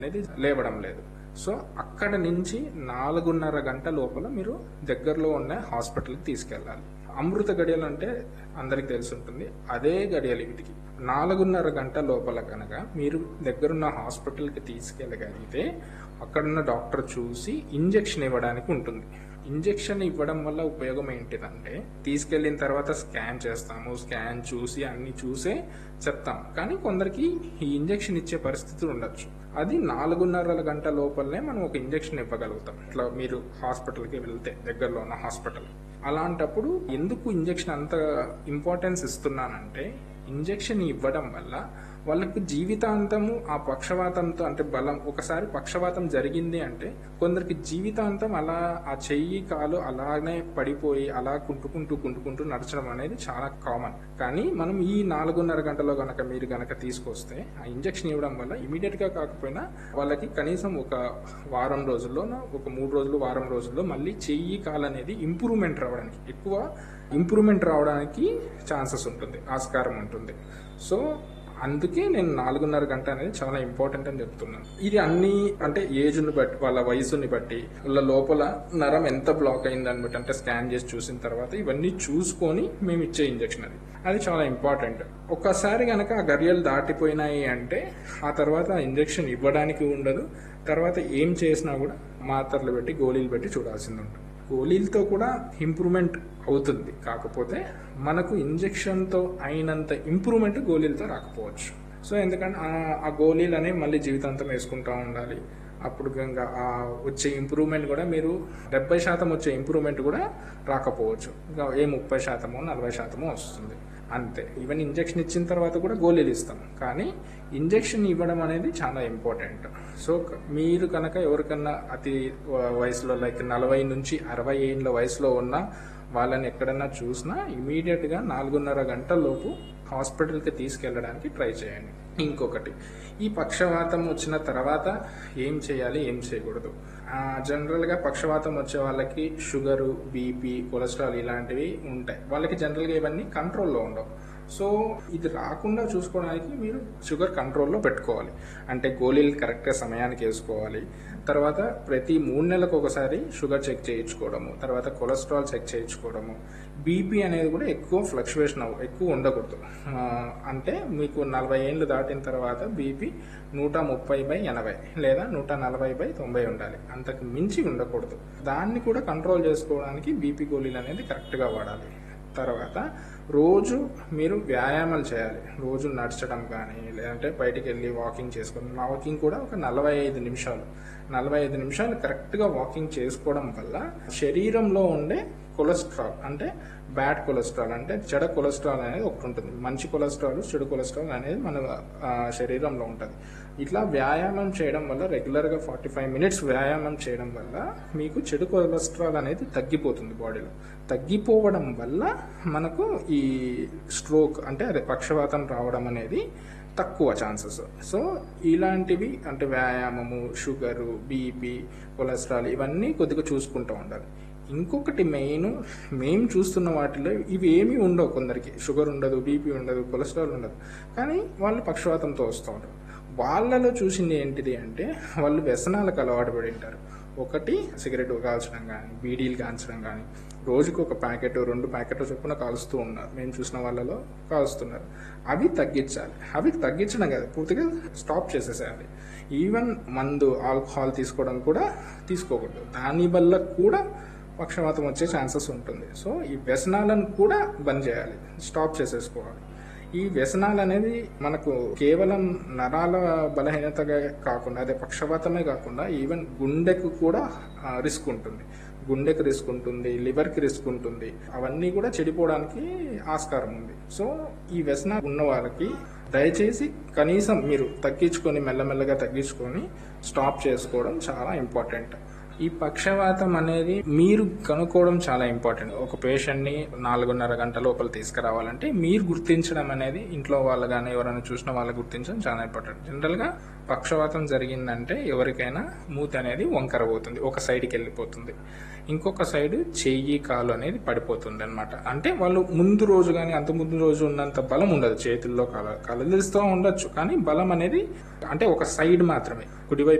అనేది లేవడం లేదు సో అక్కడ నుంచి నాలుగున్నర గంట లోపల మీరు దగ్గరలో ఉన్న హాస్పిటల్కి తీసుకెళ్ళాలి అమృత గడియలు అంటే అందరికి తెలిసి ఉంటుంది అదే గడియలు వీటికి నాలుగున్నర గంట లోపల కనుక మీరు దగ్గరున్న హాస్పిటల్కి తీసుకెళ్ళగలిగితే అక్కడున్న డాక్టర్ చూసి ఇంజెక్షన్ ఇవ్వడానికి ఉంటుంది ఇంజెక్షన్ ఇవ్వడం వల్ల ఉపయోగం ఏంటిదంటే తీసుకెళ్ళిన తర్వాత స్కాన్ చేస్తాము స్కాన్ చూసి అన్ని చూసే చెప్తాం కానీ కొందరికి ఈ ఇంజెక్షన్ ఇచ్చే పరిస్థితి ఉండొచ్చు అది నాలుగున్నర గంట లోపలనే మనం ఒక ఇంజెక్షన్ ఇవ్వగలుగుతాం ఇట్లా మీరు హాస్పిటల్కి వెళ్తే దగ్గరలో ఉన్న హాస్పిటల్ అలాంటప్పుడు ఎందుకు ఇంజెక్షన్ అంత ఇంపార్టెన్స్ ఇస్తున్నానంటే ఇంజెక్షన్ ఇవ్వడం వల్ల వాళ్ళకు జీవితాంతము ఆ పక్షవాతంతో అంటే బలం ఒకసారి పక్షవాతం జరిగింది అంటే కొందరికి జీవితాంతం అలా ఆ చెయ్యి కాలు అలానే పడిపోయి అలా కుంటుకుంటూ కుంటుకుంటూ నడచడం అనేది చాలా కామన్ కానీ మనం ఈ నాలుగున్నర గంటలో గనక మీరు గనక తీసుకొస్తే ఆ ఇంజెక్షన్ ఇవ్వడం వల్ల ఇమీడియట్ గా కాకపోయినా వాళ్ళకి కనీసం ఒక వారం రోజుల్లోనో ఒక మూడు రోజులు వారం రోజుల్లో మళ్ళీ చెయ్యి కాలు అనేది ఇంప్రూవ్మెంట్ రావడానికి ఎక్కువ ఇంప్రూవ్మెంట్ రావడానికి ఛాన్సెస్ ఉంటుంది ఆస్కారం ఉంటుంది సో అందుకే నేను నాలుగున్నర గంట అనేది చాలా ఇంపార్టెంట్ అని చెప్తున్నాను ఇది అన్ని అంటే ఏజ్ని బట్టి వాళ్ళ వయసుని బట్టి వాళ్ళ లోపల నరం ఎంత బ్లాక్ అయిందని బట్టి అంటే స్కాన్ చేసి చూసిన తర్వాత ఇవన్నీ చూసుకొని మేము ఇచ్చే ఇంజెక్షన్ అది అది చాలా ఇంపార్టెంట్ ఒక్కసారి కనుక ఆ గడియలు దాటిపోయినాయి అంటే ఆ తర్వాత ఆ ఇంజెక్షన్ ఇవ్వడానికి ఉండదు తర్వాత ఏం చేసినా కూడా మాత్రలు పెట్టి గోళీలు పెట్టి చూడాల్సింది ఉంటుంది గోళీలతో కూడా ఇంప్రూవ్మెంట్ అవుతుంది కాకపోతే మనకు ఇంజెక్షన్తో అయినంత ఇంప్రూవ్మెంట్ గోళీలతో రాకపోవచ్చు సో ఎందుకంటే ఆ- ఆ గోళీలు అనేవి మళ్ళీ జీవితాంతం వేసుకుంటూ ఉండాలి అప్పుడు ఇంకా ఆ వచ్చే ఇంప్రూవ్మెంట్ కూడా మీరు డెబ్బై శాతం వచ్చే ఇంప్రూవ్మెంట్ కూడా రాకపోవచ్చు ఇంకా ఏ ముప్పై శాతమో నలభై శాతమో వస్తుంది అంతే ఈవెన్ ఇంజెక్షన్ ఇచ్చిన తర్వాత కూడా గోళీలు ఇస్తాం కానీ ఇంజెక్షన్ ఇవ్వడం అనేది చాలా ఇంపార్టెంట్ సో క- మీరు కనుక ఎవరికన్నా అతి వ- వయసులో లైక్ నలభై నుంచి అరవై ఏళ్ళ వయసులో ఉన్న వాళ్ళని ఎక్కడన్నా చూసినా ఇమీడియట్ గా నాలుగున్నర గంటల లోపు హాస్పిటల్కి తీసుకెళ్ళడానికి ట్రై చేయండి ఇంకొకటి ఈ పక్షవాతం వచ్చిన తర్వాత ఏం చేయాలి ఏం చేయకూడదు ఆ, జనరల్గా పక్షవాతం వచ్చే వాళ్ళకి షుగరు బీపీ కొలెస్ట్రాల్ ఇలాంటివి ఉంటాయి వాళ్ళకి జనరల్గా ఇవన్నీ కంట్రోల్లో ఉండవు సో ఇది రాకుండా చూసుకోవడానికి మీరు షుగర్ కంట్రోల్లో పెట్టుకోవాలి అంటే గోళీలు కరెక్ట్గా సమయానికి వేసుకోవాలి తర్వాత ప్రతి మూడు నెలలకు ఒకసారి షుగర్ చెక్ చేయించుకోవడము తర్వాత కొలెస్ట్రాల్ చెక్ చేయించుకోవడము బీపీ అనేది కూడా ఎక్కువ ఫ్లక్చువేషన్ అవ్వ ఎక్కువ ఉండకూడదు ఆ, అంటే మీకు నలభై ఏళ్ళు దాటిన తర్వాత బీపీ నూట ముప్పై బై ఎనభై లేదా నూట నలభై బై తొంభై ఉండాలి అంతకు మించి ఉండకూడదు దాన్ని కూడా కంట్రోల్ చేసుకోవడానికి బీపీ గోళీలు అనేది కరెక్ట్గా వాడాలి తర్వాత రోజు మీరు వ్యాయామాలు చేయాలి రోజు నడచడం కానీ లేదంటే బయటికి వెళ్ళి వాకింగ్ చేసుకోవడం వాకింగ్ కూడా ఒక నలభై ఐదు నిమిషాలు నలభై ఐదు నిమిషాలు కరెక్ట్గా వాకింగ్ చేసుకోవడం వల్ల శరీరంలో ఉండే కొలెస్ట్రాల్ అంటే బ్యాడ్ కొలెస్ట్రాల్ అంటే చెడ కొలెస్ట్రాల్ అనేది ఒకటి ఉంటుంది మంచి కొలెస్ట్రాల్ చెడు కొలెస్ట్రాల్ అనేది మన ఆ, శరీరంలో ఉంటుంది ఇట్లా వ్యాయామం చేయడం వల్ల రెగ్యులర్గా ఫార్టీ ఫైవ్ మినిట్స్ వ్యాయామం చేయడం వల్ల మీకు చెడు కొలెస్ట్రాల్ అనేది తగ్గిపోతుంది బాడీలో తగ్గిపోవడం వల్ల మనకు ఈ స్ట్రోక్ అంటే అదే పక్షవాతం రావడం అనేది తక్కువ ఛాన్సెస్ సో ఇలాంటివి అంటే వ్యాయామము షుగరు బీపీ కొలెస్ట్రాల్ ఇవన్నీ కొద్దిగా చూసుకుంటూ ఉండాలి ఇంకొకటి మెయిన్ మేము చూస్తున్న వాటిలో ఇవి ఏమీ ఉండవు కొందరికి షుగర్ ఉండదు బీపీ ఉండదు కొలెస్ట్రాల్ ఉండదు కానీ వాళ్ళు పక్షవాతంతో వస్తూ ఉంటారు వాళ్ళలో చూసింది ఏంటిది అంటే వాళ్ళు వ్యసనాలకు అలవాటు పడి ఉంటారు ఒకటి సిగరెట్ కాల్చడం కానీ బీడీలు కాల్చడం కానీ రోజుకు ఒక ప్యాకెట్ రెండు ప్యాకెట్లు చొప్పున కాలుస్తూ ఉన్నారు మేము చూసిన వాళ్ళలో కాలుస్తున్నారు అవి తగ్గించాలి అవి తగ్గించడం కాదు పూర్తిగా స్టాప్ చేసేసేయాలి ఈవెన్ మందు ఆల్కహాల్ తీసుకోవడం కూడా తీసుకోకూడదు దాని వల్ల కూడా పక్షవాతం వచ్చే ఛాన్సెస్ ఉంటుంది సో ఈ వ్యసనాలను కూడా బంద్ చేయాలి స్టాప్ చేసేసుకోవాలి ఈ వ్యసనాలు అనేది మనకు కేవలం నరాల బలహీనతగా కాకుండా అదే పక్షవాతమే కాకుండా ఈవెన్ గుండెకు కూడా రిస్క్ ఉంటుంది గుండెకి రిస్క్ ఉంటుంది లివర్కి రిస్క్ ఉంటుంది అవన్నీ కూడా చెడిపోవడానికి ఆస్కారం ఉంది సో ఈ వ్యసనాలు ఉన్న వాళ్ళకి దయచేసి కనీసం మీరు తగ్గించుకొని మెల్లమెల్లగా తగ్గించుకొని స్టాప్ చేసుకోవడం చాలా ఇంపార్టెంట్ ఈ పక్షవాతం అనేది మీరు కనుక్కోవడం చాలా ఇంపార్టెంట్ ఒక పేషెంట్ ని నాలుగున్నర గంట లోపల తీసుకురావాలంటే మీరు గుర్తించడం అనేది ఇంట్లో వాళ్ళు కానీ ఎవరైనా చూసిన వాళ్ళు గుర్తించడం చాలా ఇంపార్టెంట్ జనరల్ గా పక్షవాతం జరిగిందంటే ఎవరికైనా మూతి అనేది వంకర పోతుంది ఒక సైడ్కి వెళ్ళిపోతుంది ఇంకొక సైడ్ చెయ్యి కాలు అనేది పడిపోతుంది అనమాట అంటే వాళ్ళు ముందు రోజు కానీ అంత ముందు రోజు ఉన్నంత బలం ఉండదు చేతుల్లో కాల కలదిస్తూ ఉండొచ్చు కానీ బలం అనేది అంటే ఒక సైడ్ మాత్రమే కుడివైపు